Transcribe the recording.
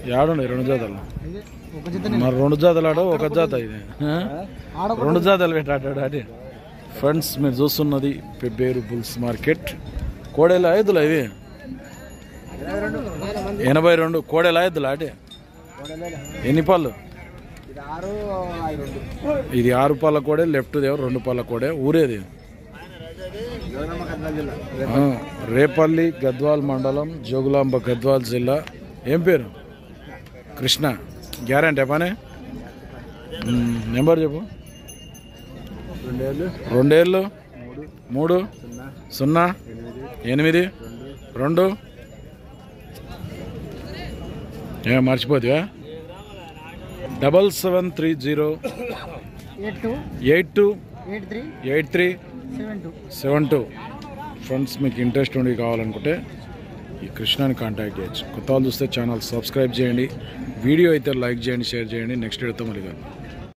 ఏడున్నాయి రెండు జాతలు ఇది ఒక జత మరి రెండు జాతలు ఆడు ఒక జాత ఇది ఆ? ఆడ రెండు జాతలు పెట్టాడు అదే ఫ్రెండ్స్ మీరు చూస్తున్నది పెబ్బేరు బుల్స్ మార్కెట్ కోడేలు ఐదులా ఇవి ఎనభై రెండు కోడేలు ఐదులా అటే ఎన్ని పళ్ళు ఇది ఆరు ఐదు రెండు ఇది ఆరు పాల కోడే లెఫ్ట్ దేవు రెండు పాల కోడే ఊరేది జోగనమ్మ కర్నూలు జిల్లా ఆ, రేపల్లి గద్వాల్ మండలం జోగులాంబ గద్వాల్ జిల్లా ఏం పేరు కృష్ణ గ్యారంటీ పని మ్, నెంబర్ చెప్పు రెండేళ్ళు రెండేళ్ళు మూడు మూడు సున్నా సున్నా ఎనిమిది ఎనిమిది రెండు రెండు ఏ మర్చిపోతివా double seven three zero eight two eight two eight three eight three seven two seven two friends మీకు ఇంట్రెస్ట్ ఉండి కావాలనుకుంటే ఈ కృష్ణాని కాంటాక్ట్ చేయొచ్చు కొత్త వాళ్ళు చూస్తే ఛానల్ సబ్స్క్రైబ్ చేయండి వీడియో అయితే లైక్ చేయండి షేర్ చేయండి నెక్స్ట్ వీడియోతో మళ్ళీ కలుద్దాం.